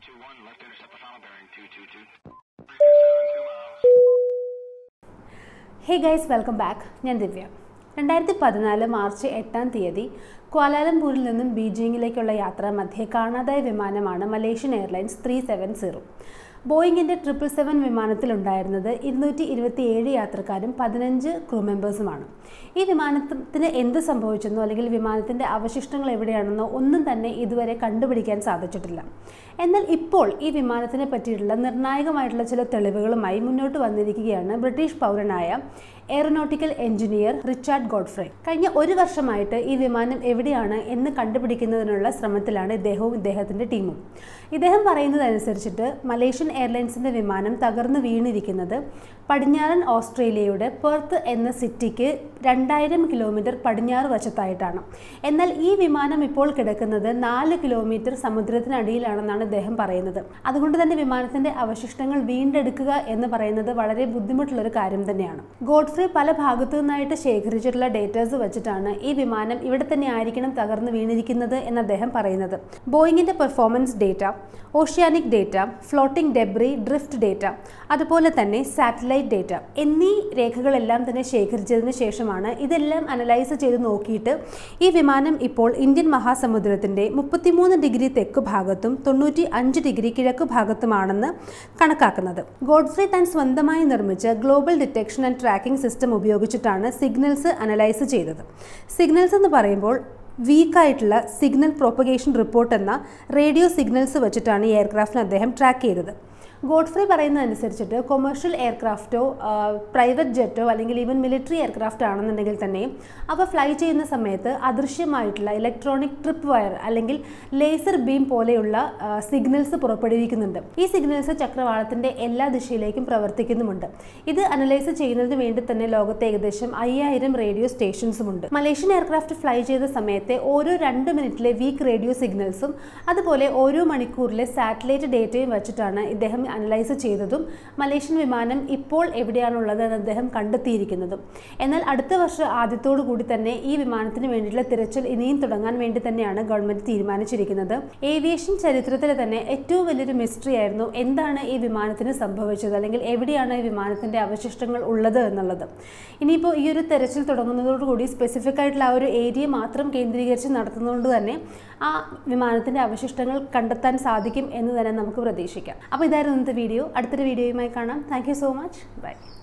221, left intercept the final bearing 222. 327, 2 miles. Hey guys welcome back ഞാൻ ദിവ്യ രണ്ടായിരത്തി പതിനാല് March എട്ടാം തീയതി ക്വാലാലംപൂരിൽ നിന്നും ബീജിംഗിലേക്കുള്ള യാത്ര മധ്യേ കാണാതായ വിമാനമാണ് Malaysian airlines three seven zero ബോയിങ്ങിൻ്റെ ട്രിപ്പിൾ സെവൻ വിമാനത്തിലുണ്ടായിരുന്നത് ഇരുന്നൂറ്റി ഇരുപത്തിയേഴ് യാത്രക്കാരും പതിനഞ്ച് ക്രൂ മെമ്പേഴ്സുമാണ് ഈ വിമാനത്തിന് എന്ത് സംഭവിച്ചെന്നോ അല്ലെങ്കിൽ വിമാനത്തിൻ്റെ അവശിഷ്ടങ്ങൾ എവിടെയാണെന്നോ ഒന്നും തന്നെ ഇതുവരെ കണ്ടുപിടിക്കാൻ സാധിച്ചിട്ടില്ല എന്നാൽ ഇപ്പോൾ ഈ വിമാനത്തിനെ പറ്റിയിട്ടുള്ള നിർണായകമായിട്ടുള്ള ചില തെളിവുകളുമായി മുന്നോട്ട് വന്നിരിക്കുകയാണ് ബ്രിട്ടീഷ് പൗരനായ എയറോനോട്ടിക്കൽ എഞ്ചിനീയർ റിച്ചാർഡ് ഗോഡ്ഫ്രേ കഴിഞ്ഞ ഒരു വർഷമായിട്ട് ഈ വിമാനം എവിടെയാണ് എന്ന് കണ്ടുപിടിക്കുന്നതിനുള്ള ശ്രമത്തിലാണ് ഇദ്ദേഹവും ഇദ്ദേഹത്തിൻ്റെ ടീമും ഇദ്ദേഹം പറയുന്നതനുസരിച്ചിട്ട് മലേഷ്യൻ എയർലൈൻസിൻ്റെ വിമാനം തകർന്നു വീണിരിക്കുന്നത് പടിഞ്ഞാറൻ ഓസ്ട്രേലിയയുടെ പെർത്ത് എന്ന സിറ്റിക്ക് രണ്ടായിരം കിലോമീറ്റർ പടിഞ്ഞാറ് വശത്തായിട്ടാണ് എന്നാൽ ഈ വിമാനം ഇപ്പോൾ കിടക്കുന്നത് നാല് കിലോമീറ്റർ സമുദ്രത്തിനടിയിലാണെന്നാണ് ഇദ്ദേഹം പറയുന്നത് അതുകൊണ്ട് തന്നെ വിമാനത്തിന്റെ അവശിഷ്ടങ്ങൾ വീണ്ടെടുക്കുക എന്ന് പറയുന്നത് വളരെ ബുദ്ധിമുട്ടുള്ള ഒരു കാര്യം തന്നെയാണ് ഗോഡ്ഫ്രേ പല ഭാഗത്തു നിന്നായിട്ട് ശേഖരിച്ചിട്ടുള്ള ഡേറ്റാസ് വെച്ചിട്ടാണ് ഈ വിമാനം ഇവിടെ തന്നെ ആയിരിക്കണം തകർന്നു വീണിരിക്കുന്നത് എന്ന് അദ്ദേഹം പറയുന്നത് ബോയിങ്ങിന്റെ performance data oceanic data floating debris drift data അതുപോലെ തന്നെ സാറ്റലൈറ്റ് ഡേറ്റ എന്നീ രേഖകളെല്ലാം തന്നെ ശേഖരിച്ചതിന് ശേഷമാണ് ഇതെല്ലാം അനലൈസ് ചെയ്ത് നോക്കിയിട്ട് ഈ വിമാനം ഇപ്പോൾ ഇന്ത്യൻ മഹാസമുദ്രത്തിന്റെ മുപ്പത്തിമൂന്ന് ഡിഗ്രി തെക്ക് ഭാഗത്തും തൊണ്ണൂറ്റി അഞ്ച് ഡിഗ്രി കിഴക്ക് ഭാഗത്തുമാണെന്ന് കണക്കാക്കുന്നത് ഗോഡ്ഫ്രേ താൻ സ്വന്തമായി നിർമ്മിച്ച global detection and tracking system ഉപയോഗിച്ചിട്ടാണ് സിഗ്നൽസ് അനലൈസ് ചെയ്തത് സിഗ്നൽസ് എന്ന് പറയുമ്പോൾ വീക്കായിട്ടുള്ള സിഗ്നൽ പ്രൊപ്പഗേഷൻ റിപ്പോർട്ട് എന്ന റേഡിയോ സിഗ്നൽസ് വെച്ചിട്ടാണ് ഈ എയർക്രാഫ്റ്റിനെ അദ്ദേഹം ട്രാക്ക് ചെയ്തത് ഗോഡ്ഫ്രേ പറയുന്നതനുസരിച്ചിട്ട് കൊമേഴ്ഷ്യൽ എയർക്രാഫ്റ്റോ പ്രൈവറ്റ് ജെറ്റോ അല്ലെങ്കിൽ ഈവൻ മിലിറ്ററി എയർക്രാഫ്റ്റ് ആണെന്നുണ്ടെങ്കിൽ തന്നെയും അവ ഫ്ലൈ ചെയ്യുന്ന സമയത്ത് അദൃശ്യമായിട്ടുള്ള ഇലക്ട്രോണിക് ട്രിപ്പ് വയർ അല്ലെങ്കിൽ ലേസർ ബീം പോലെയുള്ള സിഗ്നൽസ് പുറപ്പെടുവിക്കുന്നുണ്ട് ഈ സിഗ്നൽസ് ചക്രവാളത്തിൻ്റെ എല്ലാ ദിശയിലേക്കും പ്രവർത്തിക്കുന്നുമുണ്ട് ഇത് അനലൈസ് ചെയ്യുന്നതിന് വേണ്ടി തന്നെ ലോകത്ത് ഏകദേശം അയ്യായിരം റേഡിയോ സ്റ്റേഷൻസുമുണ്ട് മലേഷ്യൻ എയർക്രാഫ്റ്റ് ഫ്ലൈ ചെയ്ത സമയത്തെ ഓരോ രണ്ട് മിനിറ്റിലെ വീക്ക് റേഡിയോ സിഗ്നൽസും അതുപോലെ ഓരോ മണിക്കൂറിലെ സാറ്റലൈറ്റ് ഡേറ്റയും വെച്ചിട്ടാണ് ഇദ്ദേഹം അനലൈസ് ചെയ്തതും മലേഷ്യൻ വിമാനം ഇപ്പോൾ എവിടെയാണുള്ളത് എന്ന് അദ്ദേഹം കണ്ടെത്തിയിരിക്കുന്നതും എന്നാൽ അടുത്ത വർഷം ആദ്യത്തോടു കൂടി തന്നെ ഈ വിമാനത്തിന് വേണ്ടിയിട്ടുള്ള തിരച്ചിൽ ഇനിയും തുടങ്ങാൻ വേണ്ടി തന്നെയാണ് ഗവൺമെന്റ് തീരുമാനിച്ചിരിക്കുന്നത് ഏവിയേഷൻ ചരിത്രത്തിലെ തന്നെ ഏറ്റവും വലിയൊരു മിസ്റ്ററി ആയിരുന്നു എന്താണ് ഈ വിമാനത്തിന് സംഭവിച്ചത് അല്ലെങ്കിൽ എവിടെയാണ് ഈ വിമാനത്തിന്റെ അവശിഷ്ടങ്ങൾ ഉള്ളത് എന്നുള്ളത് ഇനിയിപ്പോൾ ഈ ഒരു തെരച്ചിൽ തുടങ്ങുന്നതോടുകൂടി സ്പെസിഫിക് ആയിട്ടുള്ള ആ ഒരു ഏരിയ മാത്രം കേന്ദ്രീകരിച്ച് നടത്തുന്നതുകൊണ്ട് തന്നെ ആ വിമാനത്തിന്റെ അവശിഷ്ടങ്ങൾ കണ്ടെത്താൻ സാധിക്കും എന്ന് തന്നെ നമുക്ക് പ്രതീക്ഷിക്കാം അപ്പോൾ ഇതായിരുന്നു ഇന്നത്തെ വീഡിയോ അടുത്തൊരു വീഡിയോയുമായി കാണാം താങ്ക് സോ മച്ച് ബൈ